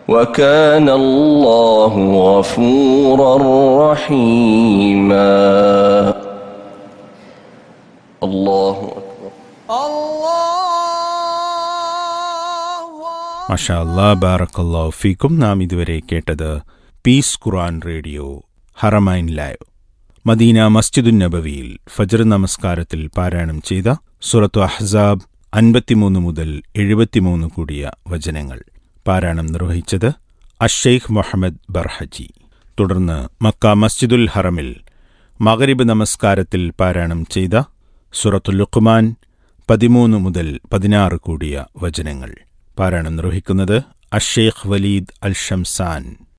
وكان الله غفورا رحيما الله أكبر മഷാ അല്ലാ ബാറക്കല്ലാ ഫീക്കും നാം ഇതുവരെ കേട്ടത് peace Quran radio Haramain live Medina മസ്ജിദുൻ നബവിയിൽ ഫജർ നമസ്കാരത്തിൽ പാരായണം ചെയ്ത സുറത്തു അഹ്സാബ് അൻപത്തിമൂന്ന് മുതൽ എഴുപത്തിമൂന്ന് കൂടിയ വചനങ്ങൾ പാരായണം നിർവഹിച്ചത് അഷെയ്ഖ് മുഹമ്മദ് ബർഹജി തുടർന്ന് മക്ക മസ്ജിദുൽ ഹറമിൽ മഗരിബ് നമസ്കാരത്തിൽ പാരായണം ചെയ്ത സുറത്തുൽ ലുഖ്മാൻ പതിമൂന്ന് മുതൽ പതിനാറ് കൂടിയ വചനങ്ങൾ പാരായണം നിർവഹിക്കുന്നത് അഷേഖ് വലീദ് അൽ ഷംസാൻ